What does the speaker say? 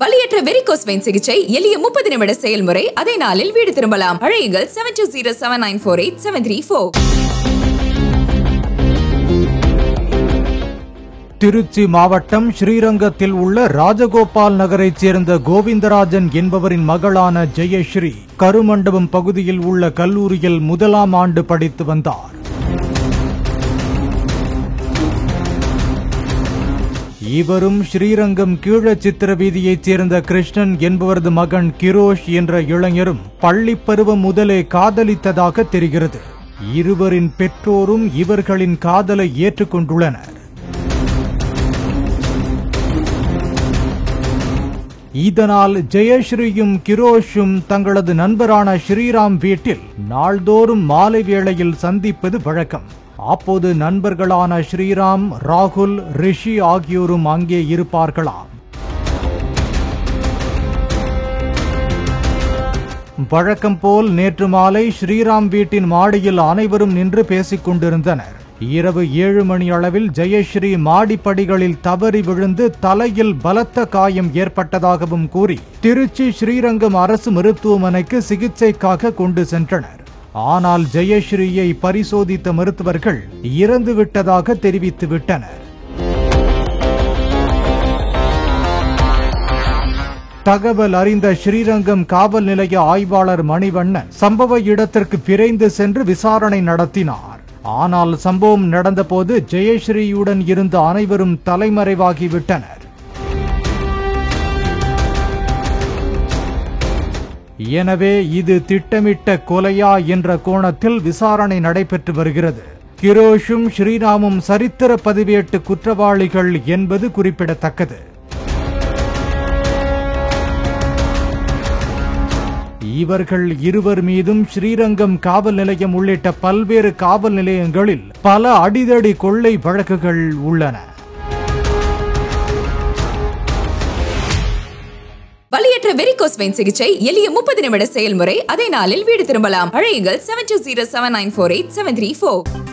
வலியற்ற varicose vein சிகிச்சை எளிய முப்பது நிமிட செயல்முறை அதே நாளில் வீடு திரும்பலாம் அழையுங்கள் seven two zero seven nine four eight seven three four Trichy மாவட்டம் ஸ்ரீரங்கத்தில் உள்ள ராஜகோபால் நகரைச் சேர்ந்த கோவிந்தராஜன் என்பவரின் மகளான ஜெயஸ்ரீ கருமண்டபம் பகுதியில் உள்ள கல்லூரியில் முதலாம் ஆண்டு படித்து வந்தார் இவரும் ஸ்ரீரங்கம் கீழச்சித்திர வீதியைச் சேர்ந்த கிருஷ்ணன் என்பவரது மகன் கிரோஷ் என்ற இளைஞரும் பள்ளிப் பருவம் முதலே காதலித்ததாக தெரிகிறது இருவரின் பெற்றோரும் இவர்களின் காதலை ஏற்றுக்கொண்டுள்ளனர் இதனால் ஜெயஸ்ரீயும் கிரோஷும் தங்களது நண்பரான ஸ்ரீராம் வீட்டில் நாள்தோறும் மாலை வேளையில் சந்திப்பது வழக்கம் அப்போது நண்பர்களான ஸ்ரீராம் ராகுல் ரிஷி ஆகியோரும் அங்கே இருப்பார்களாம் வழக்கம் போல் நேற்று மாலை ஸ்ரீராம் வீட்டின் மாடியில் அனைவரும் நின்று பேசிக் கொண்டிருந்தனர் இரவு ஏழு மணி அளவில் ஜெயஸ்ரீ மாடிப்படிகளில் தவறி விழுந்து தலையில் பலத்த காயம் ஏற்பட்டதாகவும் கூறி திருச்சி ஸ்ரீரங்கம் அரசு மருத்துவமனைக்கு சிகிச்சைக்காக கொண்டு சென்றனர் ஆனால் ஜெயஸ்ரீயை பரிசோதித்த மருத்துவர்கள் இறந்து விட்டதாக தெரிவித்து விட்டனர் தகவல் அறிந்த ஸ்ரீரங்கம் காவல் நிலைய ஆய்வாளர் மணிவண்ணன் சம்பவ இடத்திற்கு விரைந்து சென்று விசாரணை நடத்தினார் ஆனால் சம்பவம் நடந்தபோது ஜெயஸ்ரீயுடன் இருந்த அனைவரும் தலைமறைவாகிவிட்டனர் எனவே இது திட்டமிட்ட கொலையா என்ற கோணத்தில் விசாரணை நடைபெற்று வருகிறது கிரோஷும் ஸ்ரீராமும் சரித்திர பதிவேட்டு குற்றவாளிகள் என்பது குறிப்பிடத்தக்கது இவர்கள் இருவர் மீதும் ஸ்ரீரங்கம் காவல் நிலையம் உள்ளிட்ட பல்வேறு காவல் நிலையங்களில் பல அடிதடி கொள்ளை வழக்குகள் உள்ளன வலியற்ற வெரிகோஸ் வெயின் சிகிச்சை எளிய முப்பது நிமிட செயல்முறை அதே நாளில் வீடு திரும்பலாம் அழையுங்கள் seven two zero seven nine four eight seven three four